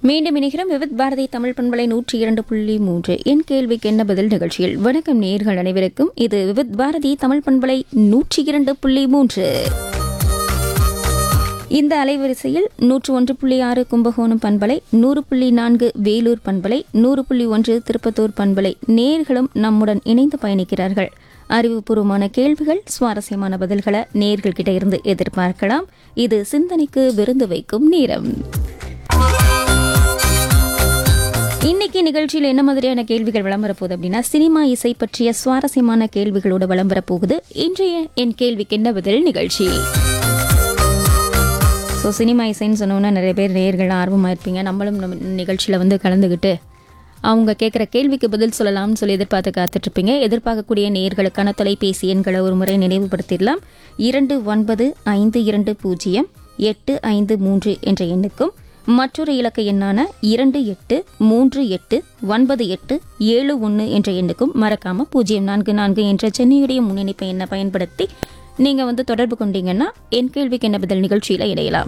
மீண்டும் இணைகிறோம் விவித் பாரதி தமிழ் பண்பலை நூற்றி இரண்டு புள்ளி மூன்று என் கேள்விக்கு என்ன பதில் நிகழ்ச்சியில் வணக்கம் நேர்கள் அனைவருக்கும் இது விவித் பாரதி தமிழ் பண்பலை நூற்றி இரண்டு புள்ளி மூன்று இந்த அலைவரிசையில் நூற்று ஒன்று புள்ளி ஆறு கும்பகோணம் பண்பலை நூறு புள்ளி நான்கு வேலூர் பண்பலை நூறு புள்ளி ஒன்று திருப்பத்தூர் பண்பலை நேர்களும் நம்முடன் இணைந்து பயணிக்கிறார்கள் அறிவுபூர்வமான கேள்விகள் சுவாரஸ்யமான பதில்களை நேர்கள் கிட்ட இருந்து எதிர்பார்க்கலாம் இது சிந்தனைக்கு விருந்து வைக்கும் நேரம் இன்னைக்கு நிகழ்ச்சியில் என்ன மாதிரியான கேள்விகள் விளம்பர போகுது அப்படின்னா சினிமா இசை பற்றிய சுவாரஸ்யமான கேள்விகளோட விளம்பர போகுது இன்றைய என் கேள்விக்கு என்ன பதில் நிகழ்ச்சி ஸோ சினிமா இசைன்னு சொன்னோன்னா நிறைய பேர் நேர்கள் ஆர்வமாக இருப்பீங்க நம்மளும் நம்ம நிகழ்ச்சியில் வந்து கலந்துக்கிட்டு அவங்க கேட்குற கேள்விக்கு பதில் சொல்லலாம்னு சொல்லி எதிர்பார்த்து காத்துட்ருப்பீங்க எதிர்பார்க்கக்கூடிய நேர்களுக்கான தொலைபேசி எண்களை ஒரு முறை நினைவுபடுத்திடலாம் இரண்டு ஒன்பது ஐந்து இரண்டு பூஜ்ஜியம் எட்டு ஐந்து மூன்று என்ற எண்ணுக்கும் மற்றொரு இலக்க எண்ணான இரண்டு எட்டு மூன்று எட்டு ஒன்பது எட்டு ஏழு ஒன்று என்ற எண்ணுக்கும் மறக்காம பூஜ்ஜியம் நான்கு நான்கு என்ற சென்னையுடைய முன்னிணைப்பை எண்ணை பயன்படுத்தி நீங்கள் வந்து தொடர்பு கொண்டீங்கன்னா என் கேள்விக்கு என்ன பதில் நிகழ்ச்சியில் இணையலாம்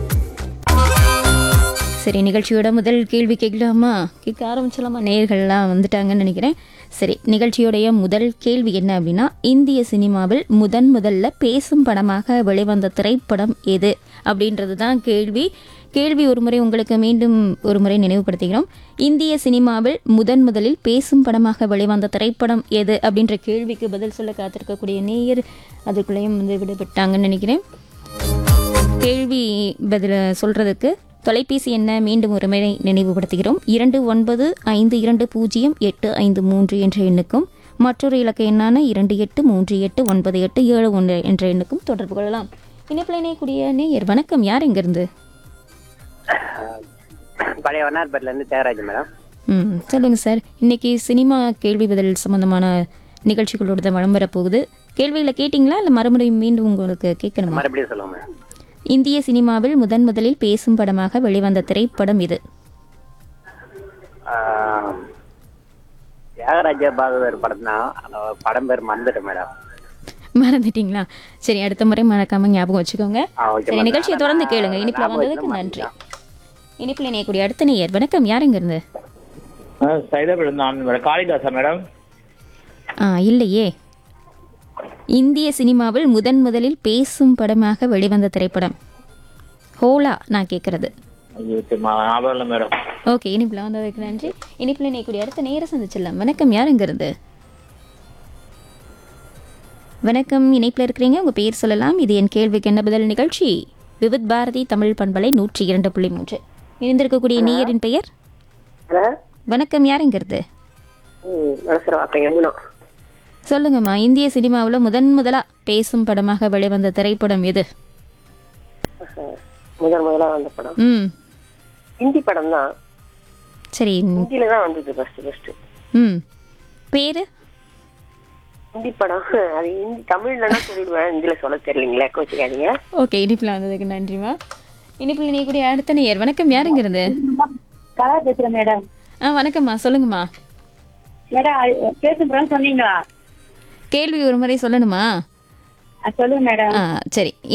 சரி நிகழ்ச்சியோட முதல் கேள்வி கேட்கலாமா கேட்க ஆரம்பிச்சலாமா நேர்கள்லாம் வந்துட்டாங்கன்னு நினைக்கிறேன் சரி நிகழ்ச்சியோடைய முதல் கேள்வி என்ன அப்படின்னா இந்திய சினிமாவில் முதன் முதல்ல பேசும் படமாக வெளிவந்த திரைப்படம் எது அப்படின்றது தான் கேள்வி கேள்வி ஒரு முறை உங்களுக்கு மீண்டும் ஒரு முறை நினைவுபடுத்துகிறோம் இந்திய சினிமாவில் முதன் முதலில் பேசும் படமாக வெளிவந்த திரைப்படம் எது அப்படின்ற கேள்விக்கு பதில் சொல்ல காத்திருக்கக்கூடிய நேயர் அதுக்குள்ளேயும் வந்து விடுபட்டாங்கன்னு நினைக்கிறேன் கேள்வி பதில சொல்றதுக்கு தொலைபேசி என்ன மீண்டும் ஒரு முறை நினைவுபடுத்துகிறோம் இரண்டு ஒன்பது ஐந்து இரண்டு பூஜ்ஜியம் எட்டு ஐந்து மூன்று என்ற எண்ணுக்கும் மற்றொரு இலக்க எண்ணான இரண்டு எட்டு மூன்று எட்டு ஒன்பது எட்டு ஏழு ஒன்று என்ற எண்ணுக்கும் தொடர்பு கொள்ளலாம் இணைப்பில் இணையக்கூடிய நேயர் வணக்கம் யார் எங்கிருந்து பழைய வண்ணார்பேட்டில இருந்து தேவராஜ் மேடம் ம் சொல்லுங்கள் சார் இன்னைக்கு சினிமா கேள்வி பதில் சம்பந்தமான நிகழ்ச்சிகளோட தான் வளம் வரப்போகுது கேள்விகளை கேட்டிங்களா இல்லை மறுபடியும் மீண்டும் உங்களுக்கு கேட்கணுமா மறுபடியும் சொல்லுங்க மேடம் இந்திய சினிமாவில் முதன் முதலில் பேசும் படமாக வெளிவந்த திரைப்படம் இது ஆஹ், தியாகராஜ பாகவதர் படம் தான் அந்த படம் பேர் மறந்துட்டேன் மேடம் மறந்துட்டீங்களா சரி அடுத்த முறை மறக்காம ஞாபகம் வச்சுக்கோங்க ஆ, ஓகே சரி மேடம். நிகழ்ச்சியை தொடர்ந்து நான் கேளுங்க இனிப்புல ஞாபகம் வந்ததுக்கு வச்சுக்க நன்றி இனிப்புல இணையக்கூடிய அடுத்த நேயர் வணக்கம் யார் இங்க இருந்து சைதாபுரம் தான் மேடம் காளிதாசா மேடம் ஆ இல்லையே இந்திய சினிமாவில் முதன் முதலில் பேசும் படமாக வெளிவந்த திரைப்படம் ஹோலா நான் கேட்கறது ஐயோ சரி, மா- ஞாபகம் இல்லை மேடம் ஓகே இனிப்புல வந்ததுக்கு நன்றி இனிப்புல இணையக்கூடிய அடுத்த நேர சந்திச்சிடலாம் வணக்கம் யார் இங்க இருந்து வணக்கம் இணைப்பில் இருக்கிறீங்க உங்க பேர் சொல்லலாம் இது என் கேள்விக்கு என்ன பதில் நிகழ்ச்சி விவித் பாரதி தமிழ் பண்பலை நூற்றி இரண்டு புள்ளி மூன்று இணைந்திருக்கக்கூடிய நேயரின் பெயர் ஹலோ வணக்கம் யார் இங்க இருந்து அவசரம் வார்த்தைங்க மூணு சொல்லுங்கம்மா இந்திய சினிமாவில் முதன் முதலா பேசும் படமாக வெளிவந்த திரைப்படம் எது முதல் முதலா வந்த படம் ம் ஹிந்தி படம் தான் சரி ஹிந்தியில தான் வந்தது ஃபர்ஸ்ட் ஃபர்ஸ்ட் ம் பேரு ஹிந்தி படம் அது ஹிந்தி தமிழ்லன்னா சொல்லிடுவேன் ஹிந்தியில சொல்ல தெரியலீங்களே கோச்சிக்காதீங்க ஓகே இனிப்பில் வந்ததுக்கு நன்றிம்மா இனிப்பில் இணையக்கூடிய அடுத்த நேயர் வணக்கம் யார் இங்க இருந்து கலா பேசுறேன் மேடம் ஆ வணக்கம்மா சொல்லுங்கம்மா மேடம் அது பேசுறேன் சொன்னீங்களா கேள்வி ஒரு முறை சொல்லணுமா அது சொல்லுங்க மேடம் ஆ சரி